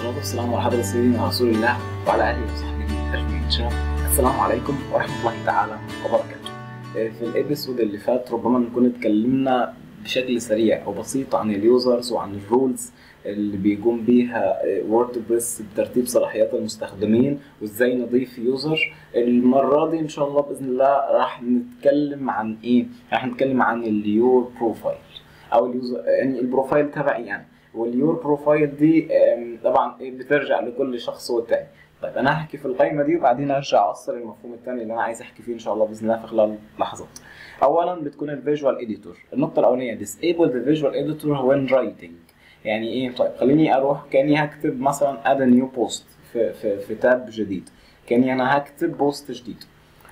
والصلاة والسلام على حضرة سيدنا رسول الله وعلى آله وصحبه أجمعين شباب السلام عليكم ورحمة الله تعالى وبركاته في الابيسود اللي فات ربما نكون اتكلمنا بشكل سريع او بسيط عن اليوزرز وعن الرولز اللي بيقوم بيها ووردبريس بترتيب صلاحيات المستخدمين وازاي نضيف يوزر المره دي ان شاء الله باذن الله راح نتكلم عن ايه راح نتكلم عن اليور بروفايل او اليوزر يعني البروفايل تبعي يعني واليور بروفايل دي طبعا بترجع لكل شخص والتاني طيب انا هحكي في القائمه دي وبعدين ارجع اوصل المفهوم الثاني اللي انا عايز احكي فيه ان شاء الله باذن الله في خلال لحظات اولا بتكون الفيجوال اديتور النقطه الاولانيه disable the visual editor when writing يعني ايه طيب خليني اروح كاني هكتب مثلا add a new post في في في تاب جديد كاني انا هكتب بوست جديد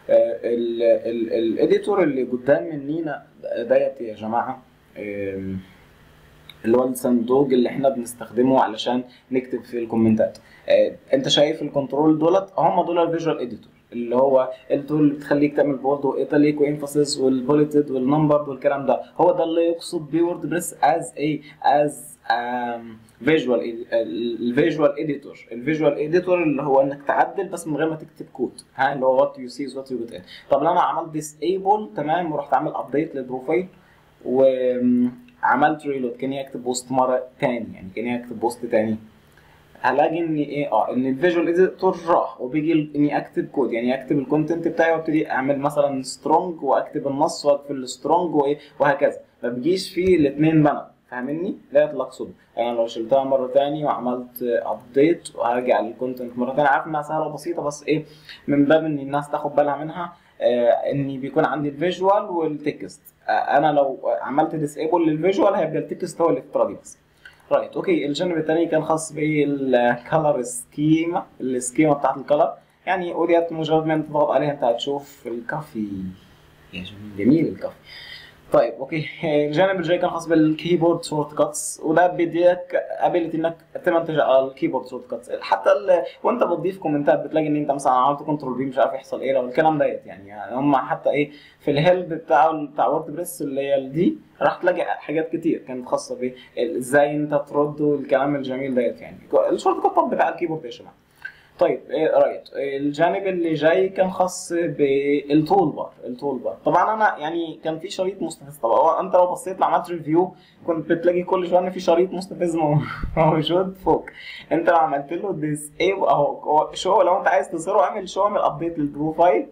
الاديتور اللي قدام منينا ديت يا جماعه اللي هو الصندوق اللي احنا بنستخدمه علشان نكتب في الكومنتات اه انت شايف الكنترول دولت هم دول الفيجوال اديتور اللي هو التول اللي بتخليك تعمل بولد وايتاليك وانفاسيس والبوليتد والنمبرد والكلام ده هو ده اللي يقصد بيه ووردبريس از ايه از فيجوال الفيجوال اديتور الفيجوال اديتور اللي هو انك تعدل بس من غير ما تكتب كود ها اللي هو وات يو سي وات يو جيت ان طب لو انا عملت ديسيبل تمام ورحت عامل ابديت للبروفايل و عملت ريلود كاني اكتب بوست مره تاني يعني كاني اكتب بوست تاني هلاقي ان ايه اه ان الفيجوال اديتور راح وبيجي اني اكتب كود يعني اكتب الكونتنت بتاعي وابتدي اعمل مثلا سترونج واكتب النص واقفل السترونج وايه وهكذا ما بيجيش فيه الاثنين بنا فاهمني؟ لا اللي اقصده انا لو شلتها مره تاني وعملت ابديت وهرجع للكونتنت مره تاني عارف انها سهله وبسيطه بس ايه من باب ان الناس تاخد بالها منها آه اني بيكون عندي الفيجوال والتكست آه انا لو عملت ديسيبل للفيجوال هيبقى التكست هو اللي افتراضي بس رايت اوكي الجانب الثاني كان خاص بالكالر سكيما السكيما بتاعت الكالر يعني وديت مجرد ما انت تضغط عليها انت هتشوف الكافي يا جميل جميل الكافي طيب اوكي الجانب الجاي كان خاص بالكيبورد شورت كاتس وده بيديك ابيلتي انك تمنتج على الكيبورد شورت كاتس حتى ال... وانت بتضيف كومنتات بتلاقي ان انت مثلا عملت كنترول بي مش عارف يحصل ايه لو الكلام ديت يعني, يعني هم حتى ايه في الهيلب بتاع بتاع وورد بريس اللي هي دي راح تلاقي حاجات كتير كانت خاصه ب ازاي انت ترد والكلام الجميل ديت يعني الشورت كات بتاع الكيبورد يا جماعه طيب إيه رايت الجانب اللي جاي كان خاص بالتول بار التول بار طبعا انا يعني كان في شريط مستفز طبعا انت لو بصيت عملت ريفيو كنت بتلاقي كل شويه ان في شريط مستفز موجود فوق انت لو عملت له ديس ايه اهو شو لو انت عايز تصيره اعمل شو اعمل ابديت للبروفايل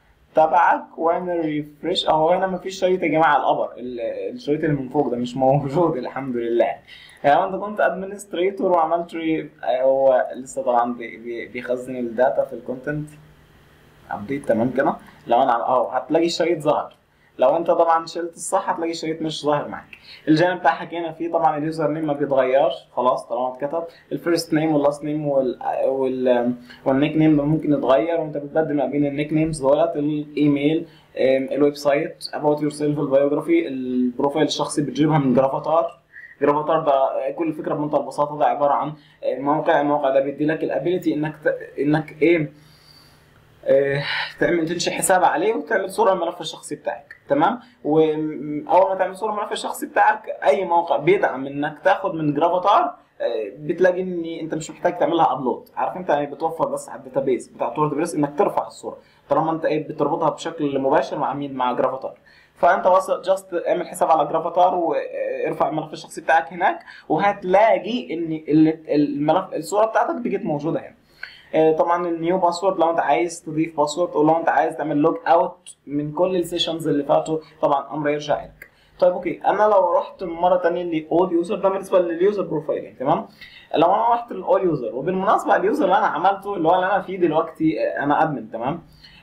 تبعك واعمل ريفرش اهو هنا مفيش شريط يا جماعه على الابر الشريط اللي من فوق ده مش موجود الحمد لله يعني انت كنت ادمنستريتور وعملت ري هو لسه طبعا بي بيخزن الداتا في الكونتنت ابديت تمام كده لو انا اهو هتلاقي الشريط ظهر لو انت طبعا شلت الصح هتلاقي الشريط مش ظاهر معاك الجانب بتاع حكينا فيه طبعا اليوزر نيم ما بيتغيرش خلاص طالما اتكتب الفيرست نيم واللاست نيم وال وال والنيك نيم ممكن يتغير وانت بتبدل ما بين النيك نيمز دولت الايميل الويب سايت اباوت يور سيلف البيوجرافي البروفايل الشخصي بتجيبها من جرافاتار جرافاتار ده كل فكره بمنتهى البساطه ده عباره عن موقع الموقع ده بيدي لك الابيلتي انك ت... انك ايه اه تعمل تنشئ حساب عليه وتعمل صوره الملف الشخصي بتاعك تمام واول ما تعمل صوره الملف الشخصي بتاعك اي موقع بيدعم انك تاخد من جرافاتار بتلاقي ان انت مش محتاج تعملها ابلود عارف انت يعني بتوفر بس على الداتابيس بتاع وورد بريس انك ترفع الصوره طالما انت ايه بتربطها بشكل مباشر مع مين مع جرافاتار فانت بس جاست اعمل حساب على جرافاتار وارفع الملف الشخصي بتاعك هناك وهتلاقي ان الملف الصوره بتاعتك بقت موجوده هنا طبعا النيو باسورد لو انت عايز تضيف باسورد او لو انت عايز تعمل لوج اوت من كل السيشنز اللي فاتوا طبعا امر يرجع لك طيب اوكي انا لو رحت مره ثانيه لاول يوزر ده بالنسبه لليوزر بروفايل تمام لو انا رحت للاول يوزر وبالمناسبه اليوزر اللي انا عملته اللي هو اللي انا فيه دلوقتي انا ادمن تمام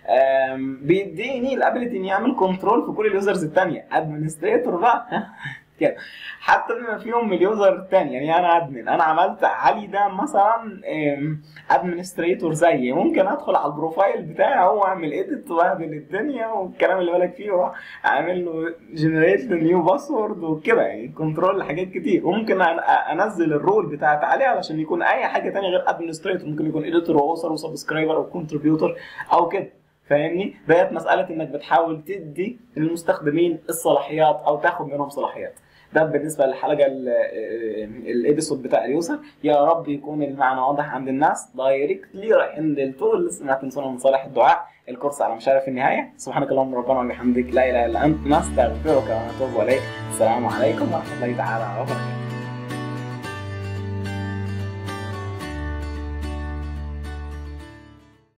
بيديني الابيلتي اني اعمل كنترول في كل اليوزرز الثانيه ادمنستريتور بقى كده حتى بما فيهم من اليوزر الثاني يعني انا ادمن انا عملت علي ده مثلا ادمنستريتور زيي ممكن ادخل على البروفايل بتاعي هو اعمل اديت واهبل الدنيا والكلام اللي بالك فيه اعمل له جنريت نيو باسورد وكده يعني كنترول لحاجات كتير وممكن انزل الرول بتاعت عليه علشان يكون اي حاجه ثانيه غير ادمنستريتور ممكن يكون اديتور واوثر وسبسكرايبر وكونتريبيوتور او كده فاهمني؟ ديت مساله انك بتحاول تدي للمستخدمين الصلاحيات او تاخد منهم صلاحيات. ده بالنسبه للحلقه ال- الابيسود بتاع اليوسر يا رب يكون المعنى واضح عند الناس دايركتلي رايحين للتولز ما تنسونا من صالح الدعاء الكورس على مشارف النهايه سبحانك اللهم ربنا وبحمدك لا اله الا انت نستغفرك ونتوب اليك السلام عليكم ورحمه الله تعالى وبركاته